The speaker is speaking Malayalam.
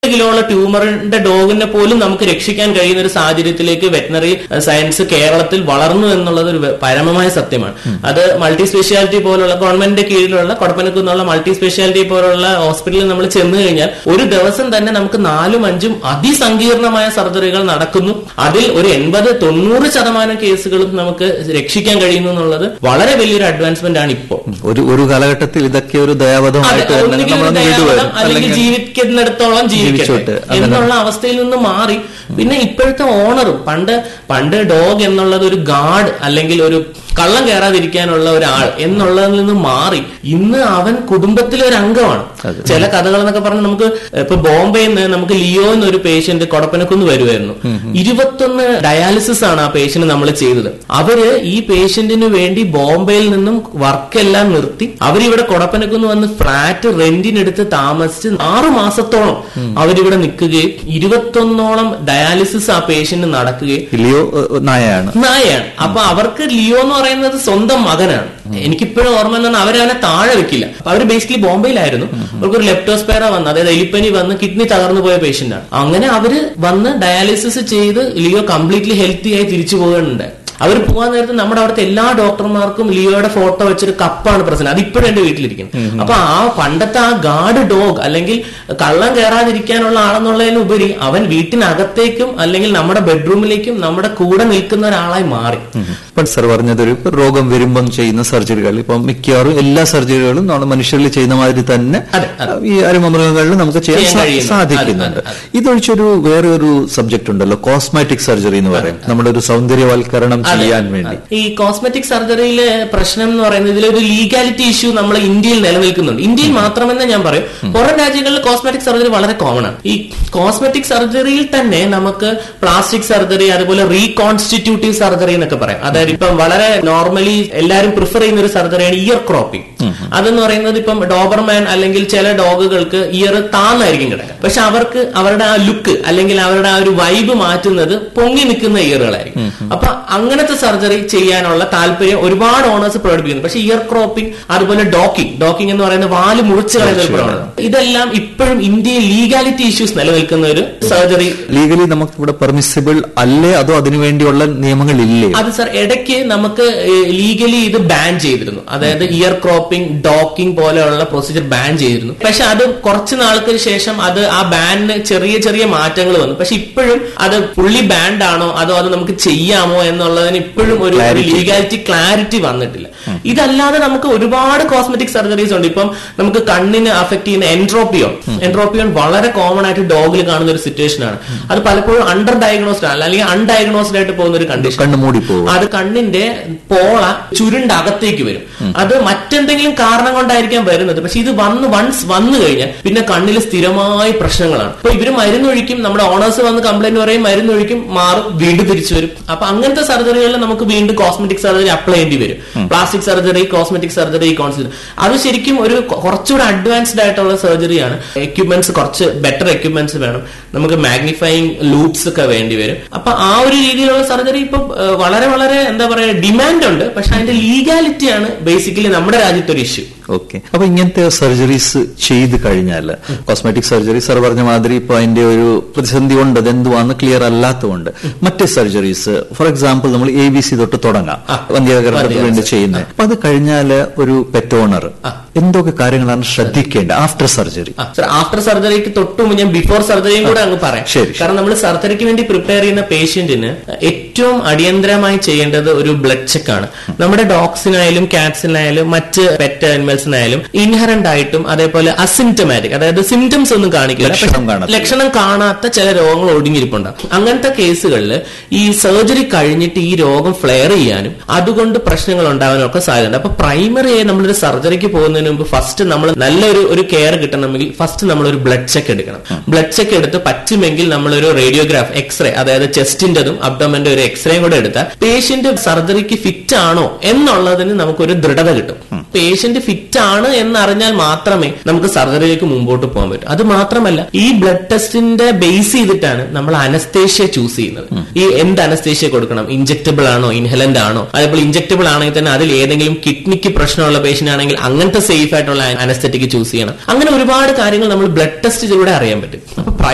കിലോ ഉള്ള ട്യൂമറിന്റെ ഡോഗിനെ പോലും നമുക്ക് രക്ഷിക്കാൻ കഴിയുന്ന ഒരു സാഹചര്യത്തിലേക്ക് വെറ്റിനറി സയൻസ് കേരളത്തിൽ വളർന്നു എന്നുള്ളത് ഒരു വ- പരമമായ സത്യമാണ് അത് മൾട്ടി സ്പെഷ്യാലിറ്റി പോലുള്ള ഗവൺമെന്റിന്റെ കീഴിലുള്ള കൊടപ്പനക്കുന്നുള്ള മൾട്ടി സ്പെഷ്യാലിറ്റി പോലുള്ള ഹോസ്പിറ്റലിൽ നമ്മൾ ചെന്ന് കഴിഞ്ഞാൽ ഒരു ദിവസം തന്നെ നമുക്ക് നാലും അഞ്ചും അതിസങ്കീർണമായ സർജറികൾ നടക്കുന്നു അതിൽ ഒരു എൺപത് തൊണ്ണൂറ് ശതമാനം കേസുകളും നമുക്ക് രക്ഷിക്കാൻ കഴിയുന്നു എന്നുള്ളത് വളരെ വലിയൊരു അഡ്വാൻസ്മെന്റ് ആണ് ഇപ്പോൾ ഒരു ഒരു കാലഘട്ടത്തിൽ ഇതൊക്കെ ഒരു അതെ, ദയാവധമായിട്ട് തന്നെ ഒന്നുകിൽ നമ്മളങ്ങ് ദയാവധം വിടുവായിരുന്നു അല്ലെങ്കിൽ അല്ലെങ്കിൽ ജീവിക്കുന്നിടത്തോളം ജീവിക്കട്ടെ ജീവിച്ചോട്ടെ. അങ്ങനെ. എന്നുള്ള അവസ്ഥയിൽ നിന്ന് മാറി പിന്നെ ഇപ്പോഴത്തെ ഓണറും പണ്ട് പണ്ട് ഡോഗ് എന്നുള്ളത് ഒരു ഗാർഡ് അല്ലെങ്കിൽ ഒരു കള്ളം കയറാതിരിക്കാനുള്ള ഒരാൾ എന്നുള്ളതിൽ നിന്ന് മാറി ഇന്ന് അവൻ കുടുംബത്തിലെ ഒരു അംഗമാണ് അതെ. ചില കഥകൾ എന്നൊക്കെ പറഞ്ഞ് നമുക്ക് ഇപ്പൊ ബോംബെയിൽ നിന്ന് നമുക്ക് ലിയോ എന്നൊരു പേഷ്യന്റ് കൊടപ്പനക്കുന്ന് വരുമായിരുന്നു ഇരുപത്തൊന്ന് ഡയാലിസിസ് ആണ് ആ പേഷ്യന്റ് നമ്മൾ ചെയ്തത് അവര് ഈ പേഷ്യന്റിന് വേണ്ടി ബോംബെയിൽ നിന്നും വർക്കെല്ലാം നിർത്തി അവരിവിടെ കൊടപ്പനക്കുന്ന് വന്ന് ഫ്ലാറ്റ് റെന്റിനെടുത്ത് താമസിച്ച് ആറു മാസത്തോളം അവരിവിടെ നിൽക്കുകയും ഇരുപത്തൊന്നോളം ഡയാലിസിസ് ആ പേഷ്യന്റ് നടക്കുകയും ലിയോ ഏഹ്, നായയാണ് നായയാണ് അപ്പൊ അവർക്ക് ലിയോ എന്ന് പറയുന്നത് സ്വന്തം മകനാണ് എനിക്കിപ്പോഴും ഓർമ്മ എന്നാണ് അവരവനെ താഴെ വെക്കില്ല അപ്പൊ അവര് ബേസിക്കലി ബോംബെയിലായിരുന്നു അവർക്ക് ഒരു ലെപ്റ്റോസ്പെയറ വന്ന് അതായത് എലിപ്പനി വന്ന് കിഡ്നി തകർന്നു പോയ പേഷ്യന്റ് ആണ് അങ്ങനെ അവര് വന്ന് ഡയാലിസിസ് ചെയ്ത് ലിയോ കംപ്ലീറ്റ്ലി ഹെൽത്തി ആയി തിരിച്ചു പോകുന്നുണ്ട് അവർ പോകാൻ നേരത്ത് നമ്മുടെ അവിടുത്തെ എല്ലാ ഡോക്ടർമാർക്കും ലിയോയുടെ ഫോട്ടോ വെച്ചൊരു കപ്പാണ് പ്രസന്റ് അത് ഇപ്പോഴും എന്റെ വീട്ടിലിരിക്കുന്നത് അപ്പൊ ആ പണ്ടത്തെ ആ ഗാർഡ് ഡോഗ് അല്ലെങ്കിൽ കള്ളം കയറാതിരിക്കാനുള്ള ആളെന്നുള്ളതിനുപരി അവൻ വീട്ടിനകത്തേക്കും അല്ലെങ്കിൽ നമ്മുടെ ബെഡ്റൂമിലേക്കും നമ്മുടെ കൂടെ നിൽക്കുന്ന ഒരാളായി മാറി ഇപ്പം സർ പറഞ്ഞതൊരു ഇപ്പൊ രോഗം വരുമ്പം ചെയ്യുന്ന സർജറികൾ ഇപ്പം മിക്കവാറും എല്ലാ സർജറികളും നമ്മൾ മനുഷ്യരിൽ ചെയ്യുന്ന മാതിരി തന്നെ അതെ, അതെ. ഈ അരുമമൃഗങ്ങളിൽ നമുക്ക് ചെയ്യാൻ ചെയ്യാൻ സാ- കഴിയുന്നു. സാധിക്കുന്നുണ്ട് അതെ, ഇതൊഴിച്ചൊരു വേറെ ഒരു സബ്ജക്ട് ഉണ്ടല്ലോ കോസ്മാറ്റിക് സർജറി എന്ന് പറയും നമ്മുടെ ഒരു സൗന്ദര്യവൽക്കരണം അതെ. ചെയ്യാൻ വേണ്ടി ഈ കോസ്മെറ്റിക് സർജറിയിലെ പ്രശ്നം എന്ന് പറയുന്നത് ഇതിലൊരു ലീഗാലിറ്റി ഇഷ്യൂ നമ്മൾ ഇന്ത്യയിൽ നിലനിൽക്കുന്നുണ്ട് ഇന്ത്യയിൽ മാത്രമെന്ന് ഞാൻ പറയും പുറം രാജ്യങ്ങളിൽ കോസ്മെറ്റിക് സർജറി വളരെ കോമൺ ആണ് ഈ കോസ്മെറ്റിക് സർജറിയിൽ തന്നെ നമുക്ക് പ്ലാസ്റ്റിക് സർജറി അതുപോലെ റീകോൺസ്റ്റിറ്റ്യൂട്ടീവ് സർജറി എന്നൊക്കെ പറയാം അതായത് ഇപ്പം വളരെ നോർമലി എല്ലാവരും പ്രിഫർ ചെയ്യുന്ന ഒരു സർജറിയാണ് ഇയർ ക്രോപ്പിംഗ് അതെന്ന് പറയുന്നത് ഇപ്പം ഡോബർമാൻ അല്ലെങ്കിൽ ചില ഡോഗുകൾക്ക് ഇയർ താന്നായിരിക്കും കിടക്കുക പക്ഷെ അവർക്ക് അവരുടെ ആ ലുക്ക് അല്ലെങ്കിൽ അവരുടെ ആ ഒരു വൈബ് മാറ്റുന്നത് പൊങ്ങി നിൽക്കുന്ന ഇയറുകളായിരിക്കും അപ്പൊ അങ്ങനത്തെ സർജറി ചെയ്യാനുള്ള താല്പര്യം ഒരുപാട് ഓണേഴ്സ് പ്രകടിപ്പിക്കുന്നു പക്ഷെ ഇയർ ക്രോപ്പിംഗ് അതുപോലെ ഡോക്കിംഗ് ഡോക്കിംഗ് എന്ന് പറയുന്ന വാല് മുറിച്ച് കളയുന്ന ഒരു പ്രവണത ഇതെല്ലാം ഇപ്പോഴും ഇന്ത്യയിൽ ലീഗാലിറ്റി ഇഷ്യൂസ് നിലനിൽക്കുന്ന ഒരു സർജറി ലീഗലി നമുക്ക് ഇവിടെ പെർമിസിബിൾ അല്ലേ അതോ അതിനുവേണ്ടിയുള്ള നിയമങ്ങളില്ലേ അത് സർ ഇടയ്ക്ക് നമുക്ക് ലീഗലി ഇത് ബാൻ ചെയ്തിരുന്നു അതായത് ഇയർ ക്രോപ്പിംഗ് ഡോക്കിംഗ് പോലെയുള്ള പ്രൊസീജിയർ ബാൻ ചെയ്തിരുന്നു പക്ഷെ അത് കുറച്ച് നാൾക്ക് ശേഷം അത് ആ ബാനിന് ചെറിയ ചെറിയ മാറ്റങ്ങൾ വന്നു പക്ഷെ ഇപ്പോഴും അത് ഫുള്ളി ബാൻഡ് ആണോ അതോ അത് നമുക്ക് ചെയ്യാമോ എന്നുള്ളതിന് ഇപ്പോഴും ഒരു Clarity. ലീഗാലിറ്റി ക്ലാരിറ്റി വന്നിട്ടില്ല ഇതല്ലാതെ നമുക്ക് ഒരുപാട് കോസ്മെറ്റിക് സർജറീസ് ഉണ്ട് ഇപ്പം നമുക്ക് കണ്ണിന് അഫക്ട് ചെയ്യുന്ന എൻട്രോപ്പിയോൺ എൻട്രോപ്പിയോൺ വളരെ കോമൺ ആയിട്ട് ഡോഗിൽ കാണുന്ന ഒരു സിറ്റുവേഷൻ ആണ് അത് പലപ്പോഴും അണ്ടർ ഡയഗ്നോസ്ഡ് ആണ് അല്ലെങ്കിൽ അൺഡയഗ്നോസ്ഡ് ആയിട്ട് പോകുന്ന ഒരു കണ്ടീഷൻ കണ്ണു മൂടിപ്പോകും അത് കണ്ണിന്റെ പോള ചുരുണ്ട് അകത്തേക്ക് വരും അത് മറ്റെന്തെങ്കിലും കാരണം കൊണ്ടായിരിക്കാം വരുന്നത് പക്ഷെ ഇത് വന്ന് വൺസ് വന്നു കഴിഞ്ഞാൽ പിന്നെ കണ്ണിൽ സ്ഥിരമായ പ്രശ്നങ്ങളാണ് അപ്പൊ ഇവര് മരുന്നൊഴിക്കും നമ്മുടെ ഓണേഴ്സ് വന്ന് കംപ്ലൈന്റ് പറയും മരുന്നൊഴിക്കും മാറും വീണ്ടും തിരിച്ചു വരും അപ്പൊ അങ്ങനത്തെ സർജറികളിൽ നമുക്ക് വീണ്ടും കോസ്മെറ്റിക് സർജറി അപ്ലൈ ചെയ്യേണ്ടി വരും പ്ലാസ്റ്റിക് സർജറി കോസ്മെറ്റിക് സർജറി കോൺസിൽ അത് ശരിക്കും ഒരു കൊ- കുറച്ചുകൂടെ അഡ്വാൻസ്ഡ് ആയിട്ടുള്ള സർജറിയാണ് എക്യുപ്മെന്റ്സ് കുറച്ച് ബെറ്റർ എക്യുപ്മെന്റ്സ് വേണം നമുക്ക് മാഗ്നിഫൈങ് ലൂപ്സ് ഒക്കെ വേണ്ടി വരും അപ്പൊ ആ ഒരു രീതിയിലുള്ള സർജറി ഇപ്പൊ ഏഹ്, വളരെ വളരെ എന്താ പറയാ ഡിമാൻഡ് ഉണ്ട് പക്ഷെ അതിന്റെ ലീഗാലിറ്റിയാണ് ബേസിക്കലി നമ്മുടെ രാജ്യത്തെ ഒരു ഇഷ്യൂ ഓക്കെ അപ്പൊ ഇങ്ങനത്തെ സർജറീസ് ചെയ്ത് കഴിഞ്ഞാൽ കോസ്മെറ്റിക് സർജറി സർ പറഞ്ഞ മാതിരി ഇപ്പൊ അതിന്റെ ഒരു പ്രതിസന്ധി ഉണ്ട് അതെന്തുവാന്ന് ക്ലിയർ അല്ലാത്തതുകൊണ്ട് മറ്റ് സർജറീസ് ഫോർ എക്സാമ്പിൾ നമ്മൾ എ ബി സി തൊട്ട് തുടങ്ങാം വന്ധ്യകരണത്തിന് വേണ്ടി ചെയ്യുന്നത് അപ്പൊ അത് കഴിഞ്ഞാല് ഒരു പെറ്റ് ഓണർ എന്തൊക്കെ കാര്യങ്ങളാണ് ശ്രദ്ധിക്കേണ്ടത് ആഫ്റ്റർ സർജറി ആഫ്റ്റർ സർജറിക്ക് തൊട്ട് മുമ്പ് ഞാൻ ബിഫോർ സർജറിയും കൂടെ അങ്ങ് പറയാം ശരി. കാരണം നമ്മൾ സർജറിക്ക് വേണ്ടി പ്രിപ്പയർ ചെയ്യുന്ന പേഷ്യന്റിന് ഏറ്റവും അടിയന്തരമായി ചെയ്യേണ്ടത് ഒരു ബ്ലഡ് ചെക്ക് ആണ് നമ്മുടെ ഡോഗ്സിനായാലും കാറ്റ്സിനായാലും മറ്റ് പെറ്റ് അനിമൽസിനായാലും ഇൻഹറന്റ് ആയിട്ടും അതേപോലെ അസിംറ്റമാറ്റിക് അതായത് സിംറ്റംസ് ഒന്നും കാണിക്കില്ല ലക്ഷണം പക്ഷെ കാണത്തില്ല. ലക്ഷണം കാണാത്ത ചില രോഗങ്ങൾ ഒടുങ്ങിയിരിപ്പുണ്ടാകും അങ്ങനത്തെ കേസുകളിൽ ഈ സർജറി കഴിഞ്ഞിട്ട് ഈ രോഗം ഫ്ലെയർ ചെയ്യാനും അതുകൊണ്ട് പ്രശ്നങ്ങൾ ഉണ്ടാകാനും ഒക്കെ സാധ്യതയുണ്ട് അപ്പൊ പ്രൈമറി ആയി നമ്മളൊരു സർജറിക്ക് പോകുന്നതിന് മുമ്പ് ഫസ്റ്റ് നമ്മൾ നല്ലൊരു ഒരു കെയർ കിട്ടണമെങ്കിൽ ഫസ്റ്റ് നമ്മൾ ഒരു ബ്ലഡ് ചെക്ക് എടുക്കണം ബ്ലഡ് ചെക്ക് എടുത്ത് പറ്റുമെങ്കിൽ നമ്മളൊരു റേഡിയോഗ്രാഫ് എക്സ്റേ അതായത് ചെസ്റ്റിന്റെതും അബ്ഡോമന്റെ ഒരു എക്സ്റേയും കൂടെ എടുത്താൽ പേഷ്യന്റ് സർജറിക്ക് ഫിറ്റ് ആണോ എന്നുള്ളതിന് നമുക്കൊരു ദൃഢത കിട്ടും പേഷ്യന്റ് ഫിറ്റ് ആണ് എന്ന് അറിഞ്ഞാൽ മാത്രമേ നമുക്ക് സർജറിയിലേക്ക് മുമ്പോട്ട് പോകാൻ പറ്റൂ അത് മാത്രമല്ല ഈ ബ്ലഡ് ടെസ്റ്റിന്റെ ബേസ് ചെയ്തിട്ടാണ് നമ്മൾ അനസ്തേഷ്യ ചൂസ് ചെയ്യുന്നത് ഈ എന്ത് അനസ്തേഷ്യ കൊടുക്കണം ഇഞ്ചക്റ്റബിൾ ആണോ ഇൻഹലന്റ് ആണോ അതേപോലെ ഇഞ്ചക്റ്റബിൾ ആണെങ്കിൽ തന്നെ അതിൽ ഏതെങ്കിലും കിഡ്നിക്ക് പ്രശ്നമുള്ള പേഷ്യന്റ് ആണെങ്കിൽ അങ്ങനത്തെ സേഫ് ആയിട്ടുള്ള അനസ്തറ്റിക് ചൂസ് ചെയ്യണം അങ്ങനെ ഒരുപാട് കാര്യങ്ങൾ നമ്മൾ ബ്ലഡ് ടെസ്റ്റിലൂടെ അറിയാൻ പറ്റും അപ്പൊ